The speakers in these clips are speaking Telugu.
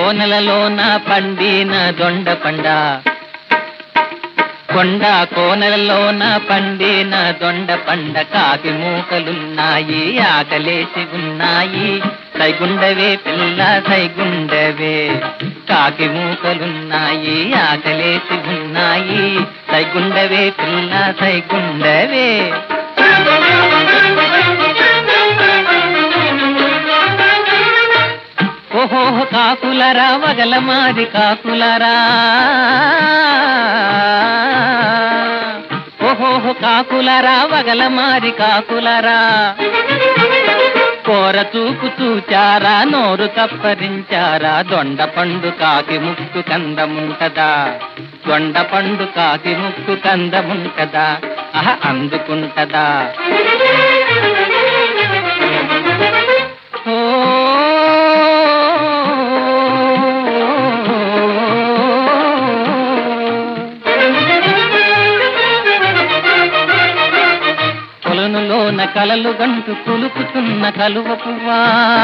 కోనలలోన పండిన దొండ పండ కొండ కోనలలోన పండిన దొండ పండ కాకి మూకలున్నాయి ఆకలేసి ఉన్నాయి సైగుండవే పిల్ల సైగుండవే కాకి మూకలున్నాయి ఆకలేసి ఉన్నాయి సైగుండవే పిల్ల సైగుండవే ఓహో కాకులరా వగల మాది కాకులరా ఓహో కాకులరా వగల మాది కాకులరా కోర చూపు చూచారా నోరు తప్పరించారా దొండ పండు కాకి ముక్కు కందముంటదా దొండ పండు కాకి ముక్కు కందముంటదా అహ అందుకుంటదా ఓ కొలనులోన కలలు గంటు కులుకుతున్న కలువ పువ్వా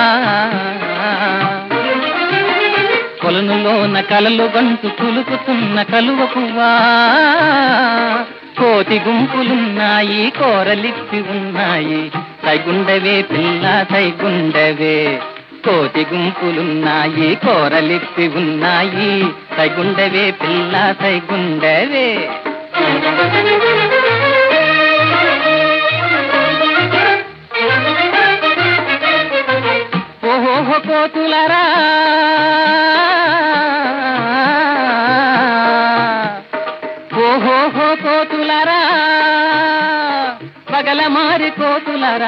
కొలనులోన కలలు గంటు కులుకుతున్న కలువ పువ్వా కోతి గుంపులున్నాయి కోరలిప్పి ఉన్నాయి సైగుండవే పిల్ల సైగుండవే కోతి గుంపులున్నాయి కోరలిప్పి ఉన్నాయి సైగుండవే పిల్ల సైగుండవే ఓహో కోతులరా ఓహో కోతులరా పగల మారి కోతులరా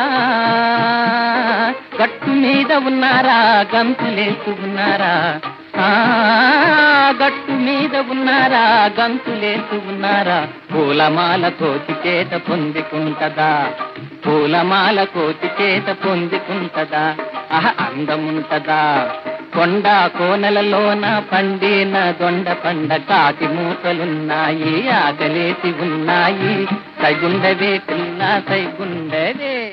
గట్టు మీద ఉన్నారా గంతులేస్తూ ఉన్నారా ఆ గట్టు మీద ఉన్నారా గంతులేస్తూ ఉన్నారా పూలమాల కోతి చేత పొందుకుంటదా పూలమాల కోతి చేత పొందుకుంటదా అహ అందముంటదా కొండ కోనలలోన పండిన దొండ పండ కాకి మూకలున్నాయి ఆకలేసి ఉన్నాయి సైగుండవే పిల్ల సైగుండవే